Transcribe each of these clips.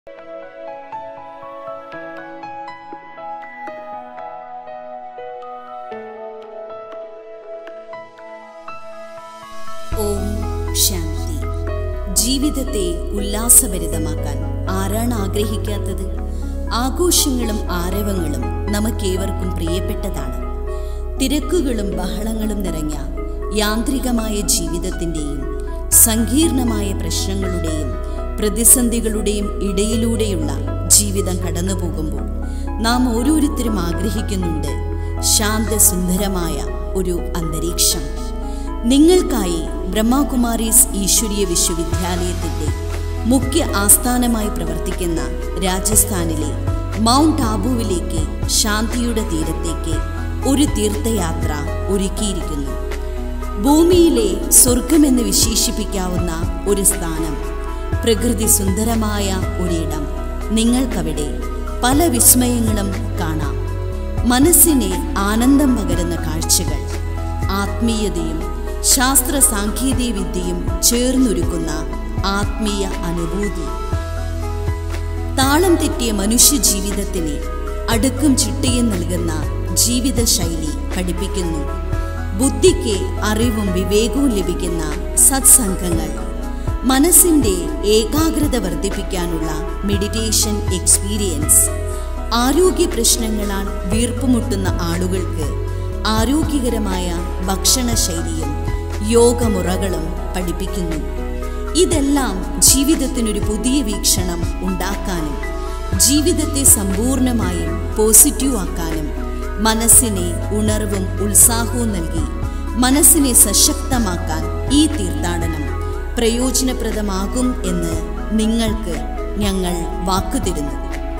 ഓം ശാന്തി ജീവിതത്തെ ഉല്ലാസഭരിതമാക്കാൻ ആരാണ് ആഗ്രഹിക്കാത്തത് ആഘോഷങ്ങളും ആരവങ്ങളും നമുക്കേവർക്കും പ്രിയപ്പെട്ടതാണ് തിരക്കുകളും ബഹളങ്ങളും നിറഞ്ഞ യാന്ത്രികമായ ജീവിതത്തിൻ്റെയും സങ്കീർണമായ പ്രശ്നങ്ങളുടെയും പ്രതിസന്ധികളുടെയും ഇടയിലൂടെയുള്ള ജീവിതം കടന്നു പോകുമ്പോൾ നാം ഓരോരുത്തരും ആഗ്രഹിക്കുന്നുണ്ട് ശാന്തസുന്ദരമായ ഒരു അന്തരീക്ഷം നിങ്ങൾക്കായി ബ്രഹ്മകുമാരീസ് ഈശ്വരീയ വിശ്വവിദ്യാലയത്തിന്റെ മുഖ്യ ആസ്ഥാനമായി പ്രവർത്തിക്കുന്ന രാജസ്ഥാനിലെ മൗണ്ട് ആബുവിലേക്ക് ശാന്തിയുടെ തീരത്തേക്ക് ഒരു തീർത്ഥയാത്ര ഒരുക്കിയിരിക്കുന്നു ഭൂമിയിലെ സ്വർഗമെന്ന് വിശേഷിപ്പിക്കാവുന്ന ഒരു സ്ഥാനം പ്രകൃതി സുന്ദരമായ ഒരിടം നിങ്ങൾക്കവിടെ പല വിസ്മയങ്ങളും കാണാം മനസ്സിനെ ആനന്ദം പകരുന്ന കാഴ്ചകൾ ആത്മീയതയും ശാസ്ത്ര സാങ്കേതിക വിദ്യയും ചേർന്നൊരുക്കുന്ന ആത്മീയ അനുഭൂതി താളം തെറ്റിയ മനുഷ്യ ജീവിതത്തിന് അടുക്കും ചിട്ടയും നൽകുന്ന ജീവിതശൈലി പഠിപ്പിക്കുന്നു ബുദ്ധിക്ക് അറിവും വിവേകവും ലഭിക്കുന്ന സത്സംഗങ്ങൾ മനസ്സിന്റെ ഏകാഗ്രത വർദ്ധിപ്പിക്കാനുള്ള മെഡിറ്റേഷൻ എക്സ്പീരിയൻസ് ആരോഗ്യ പ്രശ്നങ്ങളാൽ വീർപ്പുമുട്ടുന്ന ആളുകൾക്ക് ആരോഗ്യകരമായ ഭക്ഷണശൈലിയും യോഗമുറകളും പഠിപ്പിക്കുന്നു ഇതെല്ലാം ജീവിതത്തിനൊരു പുതിയ വീക്ഷണം ഉണ്ടാക്കാനും ജീവിതത്തെ സമ്പൂർണമായും പോസിറ്റീവ് ആക്കാനും മനസ്സിനെ ഉണർവും ഉത്സാഹവും നൽകി മനസ്സിനെ സശക്തമാക്കാൻ ഈ തീർത്ഥാടനം പ്രയോജനപ്രദമാകും എന്ന് നിങ്ങൾക്ക് ഞങ്ങൾ വാക്കുതരുന്നു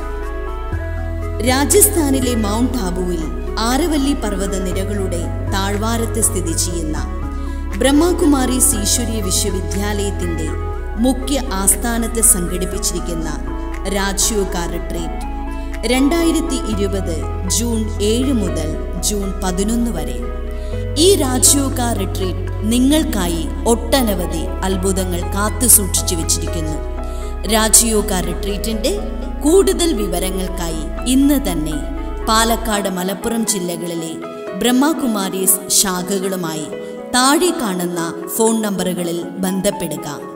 രാജസ്ഥാനിലെ മൗണ്ട് ആബുവിൽ ആരവല്ലി പർവ്വത നിരകളുടെ താഴ്വാരത്ത് സ്ഥിതി ചെയ്യുന്ന ബ്രഹ്മകുമാരീസ് ഈശ്വരീയ വിശ്വവിദ്യാലയത്തിന്റെ മുഖ്യ ആസ്ഥാനത്ത് സംഘടിപ്പിച്ചിരിക്കുന്ന രാജ്യോഗ റിട്രീറ്റ് രണ്ടായിരത്തി ഇരുപത് ജൂൺ ഏഴ് മുതൽ ജൂൺ പതിനൊന്ന് വരെ ഈ രാജ്യോഗ റിട്രീറ്റ് നിങ്ങൾക്കായി ഒട്ടനവധി അത്ഭുതങ്ങൾ കാത്തു സൂക്ഷിച്ചു വെച്ചിരിക്കുന്നു രാജയോഗ റിട്രീറ്റിന്റെ കൂടുതൽ വിവരങ്ങൾക്കായി ഇന്ന് തന്നെ പാലക്കാട് മലപ്പുറം ജില്ലകളിലെ ബ്രഹ്മകുമാരീസ് ശാഖകളുമായി താഴെ കാണുന്ന ഫോൺ നമ്പറുകളിൽ ബന്ധപ്പെടുക